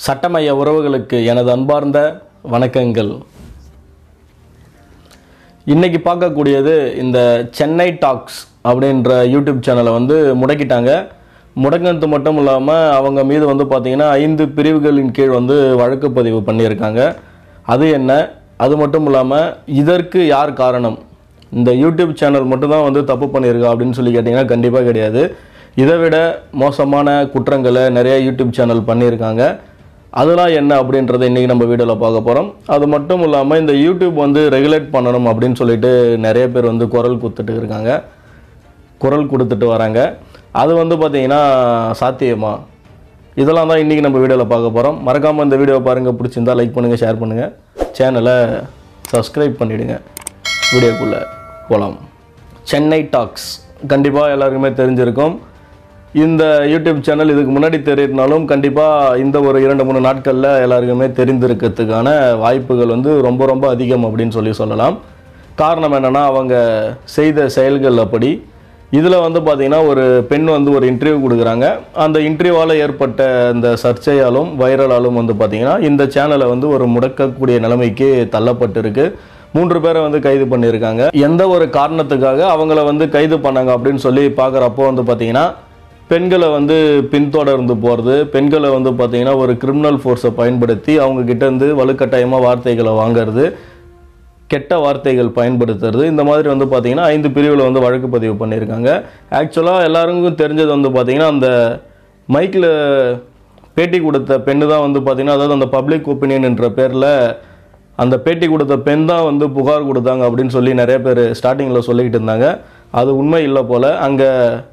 சட்டமைய உறவுகளுக்கு எனது அன்பார்ந்த வணக்கங்கள் இன்னைக்கு பார்க்கக்கூடியது இந்த சென்னை டாக்ஸ் அப்படின்ற யூடியூப் சேனலை வந்து முடக்கிட்டாங்க முடங்கினது மட்டும் இல்லாமல் அவங்க மீது வந்து பார்த்திங்கன்னா ஐந்து பிரிவுகளின் கீழ் வந்து வழக்கு பதிவு பண்ணியிருக்காங்க அது என்ன அது மட்டும் இல்லாமல் இதற்கு யார் காரணம் இந்த யூடியூப் சேனல் மட்டும்தான் வந்து தப்பு பண்ணியிருக்கா அப்படின்னு சொல்லி கேட்டிங்கன்னா கண்டிப்பாக கிடையாது இதை விட மோசமான குற்றங்களை நிறைய யூடியூப் சேனல் பண்ணியிருக்காங்க அதெல்லாம் என்ன அப்படின்றத இன்றைக்கி நம்ம வீடியோவில் பார்க்க போகிறோம் அது மட்டும் இல்லாமல் இந்த யூடியூப் வந்து ரெகுலேட் பண்ணணும் அப்படின்னு சொல்லிட்டு நிறைய பேர் வந்து குரல் கொடுத்துட்டு இருக்காங்க குரல் கொடுத்துட்டு வராங்க அது வந்து பார்த்திங்கன்னா சாத்தியமா இதெல்லாம் தான் இன்றைக்கி நம்ம வீடியோவில் பார்க்க போகிறோம் மறக்காமல் இந்த வீடியோ பாருங்கள் பிடிச்சிருந்தா லைக் பண்ணுங்கள் ஷேர் பண்ணுங்கள் சேனலை சப்ஸ்கிரைப் பண்ணிவிடுங்க வீடியோக்குள்ளே போகலாம் சென்னை டாக்ஸ் கண்டிப்பாக எல்லாருக்குமே தெரிஞ்சிருக்கும் இந்த யூடியூப் சேனல் இதுக்கு முன்னாடி தெரியிறனாலும் கண்டிப்பாக இந்த ஒரு இரண்டு மூணு நாட்களில் எல்லாருக்குமே தெரிந்திருக்கிறதுக்கான வாய்ப்புகள் வந்து ரொம்ப ரொம்ப அதிகம் அப்படின்னு சொல்லி சொல்லலாம் காரணம் என்னென்னா அவங்க செய்த செயல்கள் அப்படி இதில் வந்து பார்த்திங்கன்னா ஒரு பெண் வந்து ஒரு இன்டர்வியூ கொடுக்குறாங்க அந்த இன்டர்வியூவால் ஏற்பட்ட இந்த சர்ச்சையாலும் வைரலாலும் வந்து பார்த்திங்கன்னா இந்த சேனலை வந்து ஒரு முடக்கக்கூடிய நிலைமைக்கு தள்ளப்பட்டிருக்கு மூன்று பேரை வந்து கைது பண்ணியிருக்காங்க எந்த ஒரு காரணத்துக்காக அவங்கள வந்து கைது பண்ணாங்க அப்படின்னு சொல்லி பார்க்குறப்போ வந்து பார்த்திங்கன்னா பெண்களை வந்து பின்தொடர்ந்து போகிறது பெண்களை வந்து பார்த்திங்கன்னா ஒரு கிரிமினல் ஃபோர்ஸை பயன்படுத்தி அவங்க கிட்டேருந்து வலுக்கட்டாயமாக வார்த்தைகளை வாங்குறது கெட்ட வார்த்தைகள் பயன்படுத்துறது இந்த மாதிரி வந்து பார்த்திங்கன்னா ஐந்து பிரிவில் வந்து வழக்கு பதிவு பண்ணியிருக்காங்க ஆக்சுவலாக எல்லாருக்கும் தெரிஞ்சது வந்து பார்த்திங்கன்னா அந்த மைக்கில் பேட்டி கொடுத்த பெண்ணு தான் வந்து பார்த்திங்கன்னா அதாவது அந்த பப்ளிக் ஒப்பீனியன் என்ற பேரில் அந்த பேட்டி கொடுத்த பெண் தான் வந்து புகார் கொடுத்தாங்க அப்படின்னு சொல்லி நிறைய பேர் ஸ்டார்டிங்கில் சொல்லிக்கிட்டு இருந்தாங்க அது உண்மை இல்லை போல் அங்கே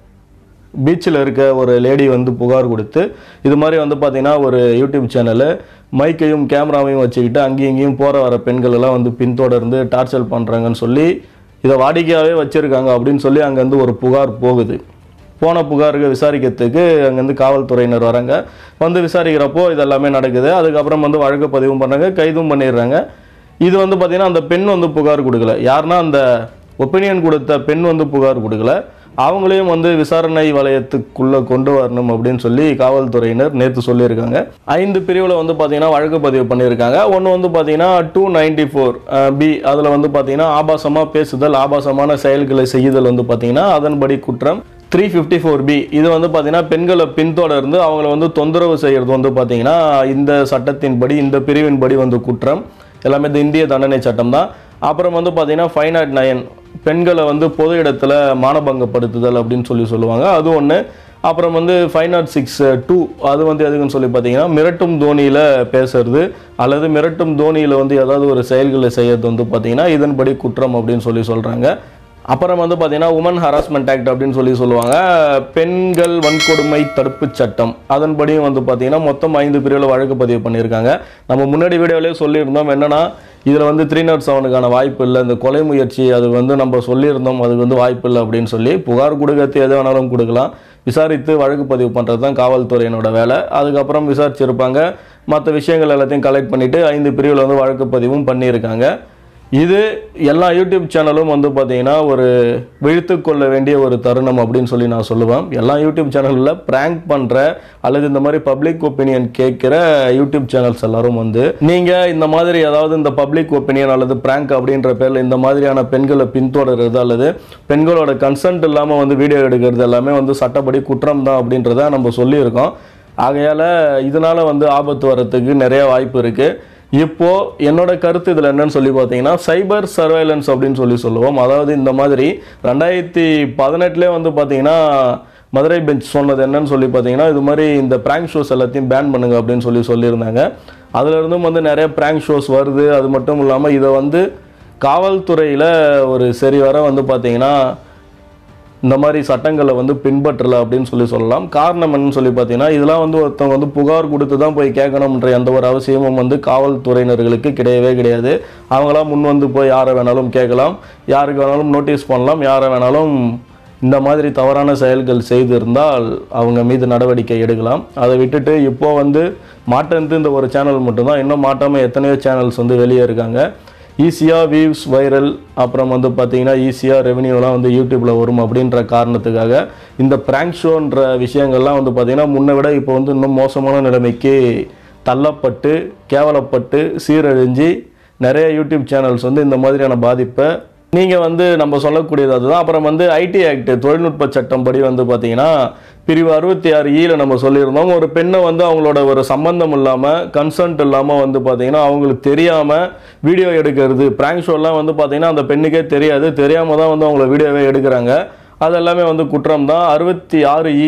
பீச்சில் இருக்க ஒரு லேடி வந்து புகார் கொடுத்து இது மாதிரி வந்து பார்த்தீங்கன்னா ஒரு யூடியூப் சேனலு மைக்கையும் கேமராவையும் வச்சுக்கிட்டு அங்கேயும் இங்கேயும் போகிற வர பெண்கள் எல்லாம் வந்து பின்தொடர்ந்து டார்ச்சர் பண்ணுறாங்கன்னு சொல்லி இதை வாடிக்கையாகவே வச்சுருக்காங்க அப்படின்னு சொல்லி அங்கேருந்து ஒரு புகார் போகுது போன புகாருக்கு விசாரிக்கிறதுக்கு அங்கேருந்து காவல்துறையினர் வராங்க வந்து விசாரிக்கிறப்போ இதெல்லாமே நடக்குது அதுக்கப்புறம் வந்து வழக்கு பதிவும் பண்ணுறாங்க கைதும் பண்ணிடுறாங்க இது வந்து பார்த்திங்கன்னா அந்த பெண் வந்து புகார் கொடுக்கல யாருன்னா அந்த ஒப்பீனியன் கொடுத்த பெண் வந்து புகார் கொடுக்கல அவங்களையும் வந்து விசாரணை வலயத்துக்குள்ளே கொண்டு வரணும் அப்படின்னு சொல்லி காவல்துறையினர் நேற்று சொல்லியிருக்காங்க ஐந்து பிரிவில் வந்து பார்த்தீங்கன்னா வழக்கு பதிவு பண்ணியிருக்காங்க ஒன்று வந்து பார்த்தீங்கன்னா டூ நைன்டி ஃபோர் பி அதில் வந்து பார்த்தீங்கன்னா ஆபாசமாக பேசுதல் ஆபாசமான செயல்களை செய்யுதல் வந்து பார்த்தீங்கன்னா அதன்படி குற்றம் த்ரீ ஃபிஃப்டி ஃபோர் பி இது வந்து பார்த்தீங்கன்னா பெண்களை பின்தொடர்ந்து அவங்கள வந்து தொந்தரவு செய்கிறது வந்து பார்த்தீங்கன்னா இந்த சட்டத்தின்படி இந்த பிரிவின்படி வந்து குற்றம் எல்லாமே இந்த இந்திய தண்டனை சட்டம் தான் அப்புறம் வந்து பார்த்தீங்கன்னா ஃபைவ் நாட் நைன் பெண்களை வந்து பொது இடத்துல மானபங்கப்படுத்துதல் அப்படின்னு சொல்லி சொல்லுவாங்க அது ஒன்று அப்புறம் வந்து ஃபைவ் நாட் சிக்ஸ் டூ அது வந்து எதுக்குன்னு சொல்லி பார்த்தீங்கன்னா மிரட்டும் தோனியில் பேசுறது அல்லது மிரட்டும் தோனியில் வந்து ஏதாவது ஒரு செயல்களை செய்யறது வந்து பார்த்தீங்கன்னா இதன்படி குற்றம் அப்படின்னு சொல்லி சொல்கிறாங்க அப்புறம் வந்து பார்த்தீங்கன்னா உமன் ஹராஸ்மெண்ட் ஆக்ட் அப்படின்னு சொல்லி சொல்லுவாங்க பெண்கள் வன்கொடுமை தடுப்புச் சட்டம் அதன்படியும் வந்து பார்த்தீங்கன்னா மொத்தம் ஐந்து பிரிவில் வழக்கு பதிவு பண்ணியிருக்காங்க நம்ம முன்னாடி வீடியோலேயே சொல்லியிருந்தோம் என்னன்னா இதில் வந்து த்ரீ நாட் செவனுக்கான வாய்ப்பு இல்லை இந்த கொலை முயற்சி அது வந்து நம்ம சொல்லியிருந்தோம் அதுக்கு வந்து வாய்ப்பு இல்லை அப்படின்னு சொல்லி புகார் கொடுக்கறது எது வேணாலும் கொடுக்கலாம் விசாரித்து வழக்கு பதிவு பண்ணுறது தான் காவல்துறையினோட வேலை அதுக்கப்புறம் விசாரிச்சிருப்பாங்க மற்ற விஷயங்கள் எல்லாத்தையும் கலெக்ட் பண்ணிவிட்டு ஐந்து பிரிவில் வந்து வழக்கு பதிவும் பண்ணியிருக்காங்க இது எல்லா யூடியூப் சேனலும் வந்து பார்த்தீங்கன்னா ஒரு விழித்து கொள்ள வேண்டிய ஒரு தருணம் அப்படின்னு சொல்லி நான் சொல்லுவேன் எல்லா யூடியூப் சேனலில் ப்ராங்க் பண்ணுற அல்லது இந்த மாதிரி பப்ளிக் ஒப்பீனியன் கேட்குற யூடியூப் சேனல்ஸ் எல்லாரும் வந்து நீங்கள் இந்த மாதிரி ஏதாவது இந்த பப்ளிக் ஒப்பீனியன் அல்லது ப்ராங்க் அப்படின்ற பேரில் இந்த மாதிரியான பெண்களை பின்தொடர்றது அல்லது பெண்களோட கன்சன்ட் இல்லாமல் வந்து வீடியோ எடுக்கிறது எல்லாமே வந்து சட்டப்படி குற்றம் தான் அப்படின்றத நம்ம சொல்லியிருக்கோம் ஆகையால் இதனால் வந்து ஆபத்து வர்றதுக்கு நிறைய வாய்ப்பு இருக்குது இப்போ என்னோட கருத்து இதில் என்னன்னு சொல்லி பார்த்தீங்கன்னா சைபர் சர்வைலன்ஸ் அப்படின்னு சொல்லி சொல்லுவோம் அதாவது இந்த மாதிரி ரெண்டாயிரத்தி பதினெட்டுலேயே வந்து பார்த்தீங்கன்னா மதுரை பெஞ்ச் சொன்னது என்னன்னு சொல்லி பார்த்தீங்கன்னா இது மாதிரி இந்த ப்ராங்க் ஷோஸ் எல்லாத்தையும் பேன் பண்ணுங்க அப்படின்னு சொல்லி சொல்லியிருந்தாங்க அதுல இருந்தும் வந்து நிறைய ப்ராங்க் ஷோஸ் வருது அது மட்டும் இல்லாமல் இதை வந்து காவல்துறையில் ஒரு சரி வர வந்து பார்த்தீங்கன்னா இந்த மாதிரி சட்டங்களை வந்து பின்பற்றலை அப்படின்னு சொல்லி சொல்லலாம் காரணம் என்னன்னு சொல்லி பார்த்தீங்கன்னா இதெல்லாம் வந்து ஒருத்தவங்க வந்து புகார் கொடுத்து தான் போய் கேட்கணுன்ற எந்த ஒரு அவசியமும் வந்து காவல்துறையினர்களுக்கு கிடையவே கிடையாது அவங்களாம் முன் வந்து போய் யாரை வேணாலும் கேட்கலாம் யாருக்கு வேணாலும் நோட்டீஸ் பண்ணலாம் யாரை வேணாலும் இந்த மாதிரி தவறான செயல்கள் செய்திருந்தால் அவங்க மீது நடவடிக்கை எடுக்கலாம் அதை விட்டுட்டு இப்போ வந்து மாட்டேந்து இந்த ஒரு சேனல் மட்டும்தான் இன்னும் மாட்டாமல் எத்தனையோ சேனல்ஸ் வந்து வெளியே இருக்காங்க ஈஸியாக வியூஸ் வைரல் அப்புறம் வந்து பார்த்தீங்கன்னா ஈஸியாக ரெவென்யூலாம் வந்து யூடியூப்பில் வரும் அப்படின்ற காரணத்துக்காக இந்த ப்ராங்க் ஷோன்ற விஷயங்கள்லாம் வந்து பார்த்தீங்கன்னா முன்னை விட இப்போ வந்து இன்னும் மோசமான நிலைமைக்கு தள்ளப்பட்டு கேவலப்பட்டு சீரழிஞ்சு நிறைய யூடியூப் சேனல்ஸ் வந்து இந்த மாதிரியான பாதிப்பை நீங்கள் வந்து நம்ம சொல்லக்கூடியது அதுதான் அப்புறம் வந்து ஐடி ஆக்ட் தொழில்நுட்ப சட்டம் படி வந்து பார்த்தீங்கன்னா பிரிவு அறுபத்தி ஆறு ஈல நம்ம சொல்லியிருந்தோம் ஒரு பெண்ணை வந்து அவங்களோட ஒரு சம்பந்தம் இல்லாமல் கன்சன்ட் இல்லாமல் வந்து பார்த்தீங்கன்னா அவங்களுக்கு தெரியாமல் வீடியோ எடுக்கிறது பிராங்க் ஷோலாம் வந்து பார்த்தீங்கன்னா அந்த பெண்ணுக்கே தெரியாது தெரியாமல் தான் வந்து அவங்கள வீடியோவே எடுக்கிறாங்க அது எல்லாமே வந்து குற்றம் தான் அறுபத்தி ஆறு E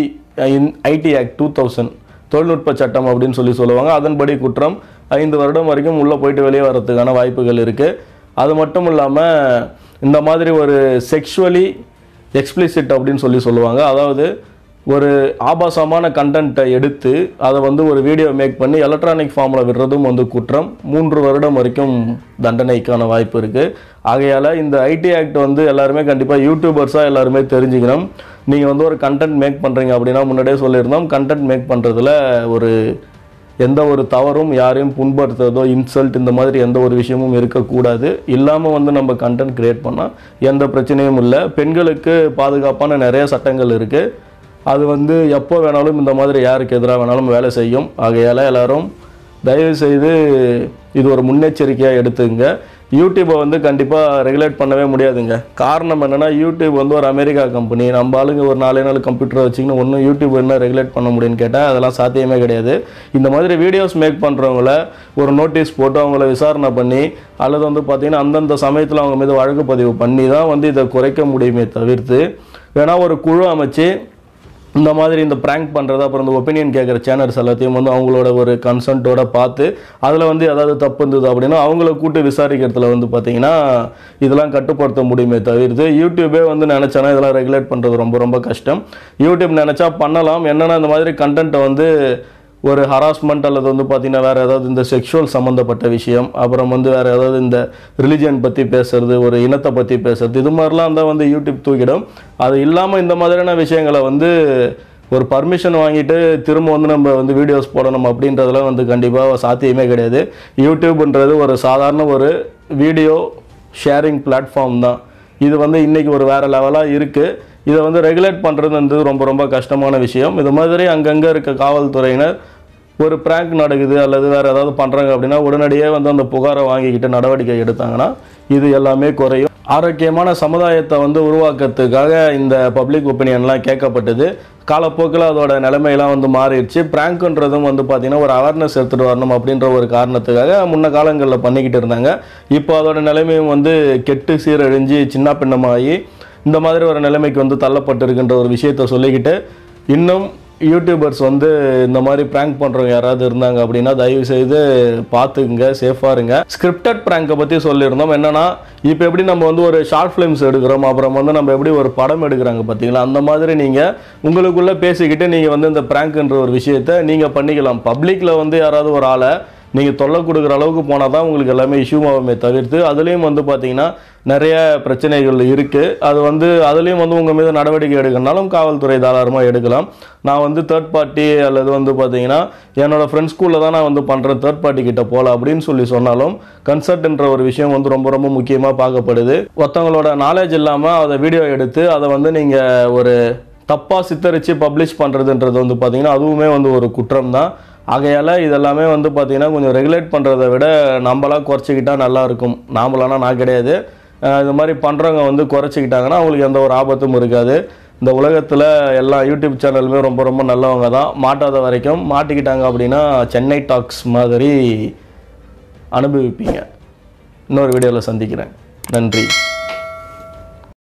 IT act two thousand தொழில்நுட்ப சட்டம் அப்படின்னு சொல்லி சொல்லுவாங்க அதன்படி குற்றம் ஐந்து வருடம் வரைக்கும் உள்ளே போயிட்டு வெளியே வர்றதுக்கான வாய்ப்புகள் இருக்குது அது மட்டும் இல்லாமல் இந்த மாதிரி ஒரு செக்ஷுவலி எக்ஸ்பிளிசிட் அப்படின்னு சொல்லி சொல்லுவாங்க அதாவது ஒரு ஆபாசமான கண்டென்ட்டை எடுத்து அதை வந்து ஒரு வீடியோ மேக் பண்ணி எலக்ட்ரானிக் ஃபார்மில் விடுறதும் வந்து குற்றம் மூன்று வருடம் வரைக்கும் தண்டனைக்கான வாய்ப்பு இருக்குது ஆகையால் இந்த ஐடி ஆக்ட் வந்து எல்லாருமே கண்டிப்பாக யூடியூபர்ஸாக எல்லாருமே தெரிஞ்சுக்கணும் நீங்கள் வந்து ஒரு கண்டென்ட் மேக் பண்ணுறீங்க அப்படின்னா முன்னாடியே சொல்லியிருந்தோம் கண்டென்ட் மேக் பண்ணுறதுல ஒரு எந்த ஒரு தவறும் யாரையும் புண்படுத்துறதோ இன்சல்ட் இந்த மாதிரி எந்த ஒரு விஷயமும் இருக்கக்கூடாது இல்லாமல் வந்து நம்ம கண்டென்ட் கிரியேட் பண்ணால் எந்த பிரச்சனையும் இல்லை பெண்களுக்கு பாதுகாப்பான நிறைய சட்டங்கள் இருக்குது அது வந்து எப்போ வேணாலும் இந்த மாதிரி யாருக்கு எதிராக வேணாலும் வேலை செய்யும் ஆகையால் எல்லாரும் தயவு செய்து இது ஒரு முன்னெச்சரிக்கையாக எடுத்துங்க யூடியூப்பை வந்து கண்டிப்பாக ரெகுலேட் பண்ணவே முடியாதுங்க காரணம் என்னென்னா யூடியூப் வந்து ஒரு அமெரிக்கா கம்பெனி நம்ம ஆளுங்க ஒரு நாலே நாள் கம்ப்யூட்டரை வச்சுக்கின்னு ஒன்றும் யூடியூப் என்ன ரெகுலேட் பண்ண முடியும்னு கேட்டால் அதெல்லாம் சாத்தியமே கிடையாது இந்த மாதிரி வீடியோஸ் மேக் பண்ணுறவங்கள ஒரு நோட்டீஸ் போட்டு அவங்கள விசாரணை பண்ணி அல்லது வந்து பார்த்திங்கன்னா அந்தந்த சமயத்தில் அவங்க மீது வழக்கு பதிவு பண்ணி தான் வந்து இதை குறைக்க முடியுமே தவிர்த்து வேணா ஒரு குழு அமைச்சு இந்த மாதிரி இந்த ப்ராங்க் பண்ணுறது அப்புறம் இந்த ஒப்பீனியன் கேட்குற சேனல்ஸ் எல்லாத்தையும் வந்து அவங்களோட ஒரு கன்சன்ட்டோட பார்த்து அதில் வந்து ஏதாவது தப்பு இருந்தது அப்படின்னா அவங்கள கூட்டு விசாரிக்கிறதுல வந்து பார்த்தீங்கன்னா இதெல்லாம் கட்டுப்படுத்த முடியுமே தவிர்த்து யூடியூபே வந்து நினச்சானா இதெல்லாம் ரெகுலேட் பண்ணுறது ரொம்ப ரொம்ப கஷ்டம் யூடியூப் நினச்சா பண்ணலாம் என்னென்னா இந்த மாதிரி கண்டென்ட்டை வந்து ஒரு ஹராஸ்மெண்ட் அல்லது வந்து பார்த்தீங்கன்னா வேறு ஏதாவது இந்த செக்ஷுவல் சம்மந்தப்பட்ட விஷயம் அப்புறம் வந்து வேறு ஏதாவது இந்த ரிலிஜியன் பற்றி பேசுறது ஒரு இனத்தை பற்றி பேசுறது இது மாதிரிலாம் தான் வந்து யூடியூப் தூக்கிடும் அது இல்லாமல் இந்த மாதிரியான விஷயங்களை வந்து ஒரு பர்மிஷன் வாங்கிட்டு திரும்ப வந்து நம்ம வந்து வீடியோஸ் போடணும் அப்படின்றதெல்லாம் வந்து கண்டிப்பாக சாத்தியமே கிடையாது யூடியூப்ன்றது ஒரு சாதாரண ஒரு வீடியோ ஷேரிங் பிளாட்ஃபார்ம் தான் இது வந்து இன்றைக்கி ஒரு வேறு லெவலாக இருக்குது இதை வந்து ரெகுலேட் பண்ணுறது வந்து ரொம்ப ரொம்ப கஷ்டமான விஷயம் இது மாதிரி அங்கங்கே இருக்க காவல்துறையினர் ஒரு ப்ராங்க் நடக்குது அல்லது வேறு ஏதாவது பண்ணுறாங்க அப்படின்னா உடனடியே வந்து அந்த புகாரை வாங்கிக்கிட்டு நடவடிக்கை எடுத்தாங்கன்னா இது எல்லாமே குறையும் ஆரோக்கியமான சமுதாயத்தை வந்து உருவாக்கத்துக்காக இந்த பப்ளிக் ஒப்பீனியன்லாம் கேட்கப்பட்டது காலப்போக்கில் அதோட நிலைமையெல்லாம் வந்து மாறிடுச்சு ப்ராங்க்ன்றதும் வந்து பார்த்திங்கன்னா ஒரு அவேர்னஸ் எடுத்துகிட்டு வரணும் அப்படின்ற ஒரு காரணத்துக்காக முன்ன காலங்களில் பண்ணிக்கிட்டு இருந்தாங்க இப்போ அதோட நிலைமையும் வந்து கெட்டு சீரழிஞ்சு சின்ன பின்னமாகி இந்த மாதிரி ஒரு நிலைமைக்கு வந்து தள்ளப்பட்டிருக்கின்ற ஒரு விஷயத்த சொல்லிக்கிட்டு இன்னும் யூடியூபர்ஸ் வந்து இந்த மாதிரி ப்ராங்க் பண்ணுறவங்க யாராவது இருந்தாங்க அப்படின்னா தயவு செய்து பார்த்துக்குங்க சேஃபாக இருங்க ஸ்கிரிப்டட் ப்ராங்கை பற்றி சொல்லியிருந்தோம் என்னன்னா இப்போ எப்படி நம்ம வந்து ஒரு ஷார்ட் ஃபிலிம்ஸ் எடுக்கிறோம் அப்புறம் வந்து நம்ம எப்படி ஒரு படம் எடுக்கிறாங்க பார்த்தீங்களா அந்த மாதிரி நீங்கள் உங்களுக்குள்ளே பேசிக்கிட்டு நீங்கள் வந்து இந்த ப்ராங்க்ன்ற ஒரு விஷயத்த நீங்கள் பண்ணிக்கலாம் பப்ளிக்கில் வந்து யாராவது ஒரு ஆளை நீங்கள் தொல்லை கொடுக்குற அளவுக்கு போனால் தான் உங்களுக்கு எல்லாமே இஷ்யூ ஆகுமே தவிர்த்து அதுலேயும் வந்து பார்த்தீங்கன்னா நிறைய பிரச்சனைகள் இருக்குது அது வந்து அதுலேயும் வந்து உங்கள் மீது நடவடிக்கை எடுக்கணும்னாலும் காவல்துறை தாராளமாக எடுக்கலாம் நான் வந்து தேர்ட் பார்ட்டி அல்லது வந்து பார்த்தீங்கன்னா என்னோட ஃப்ரெண்ட்ஸ் ஸ்கூலில் தான் நான் வந்து பண்ணுறேன் தேர்ட் பார்ட்டி கிட்ட போகல அப்படின்னு சொல்லி சொன்னாலும் கன்சர்ட்ன்ற ஒரு விஷயம் வந்து ரொம்ப ரொம்ப முக்கியமாக பார்க்கப்படுது ஒருத்தவங்களோட நாலேஜ் இல்லாமல் அதை வீடியோ எடுத்து அதை வந்து நீங்கள் ஒரு தப்பாக சித்தரித்து பப்ளிஷ் பண்ணுறதுன்றது வந்து பார்த்தீங்கன்னா அதுவுமே வந்து ஒரு குற்றம் தான் ஆகையால் இதெல்லாமே வந்து பார்த்தீங்கன்னா கொஞ்சம் ரெகுலேட் பண்ணுறத விட நம்மளாம் குறைச்சிக்கிட்டா நல்லா இருக்கும் நாமளானா நான் கிடையாது அஹ் இது மாதிரி பண்ணுறவங்க வந்து குறைச்சிக்கிட்டாங்கன்னா அவங்களுக்கு எந்த ஒரு ஆபத்தும் இருக்காது இந்த உலகத்தில் எல்லா யூடியூப் சேனலுமே ரொம்ப ரொம்ப நல்லவங்க தான் மாட்டாத வரைக்கும் மாட்டிக்கிட்டாங்க அப்படின்னா சென்னை டாக்ஸ் மாதிரி அனுபவிப்பீங்க இன்னொரு வீடியோவில் சந்திக்கிறேன் நன்றி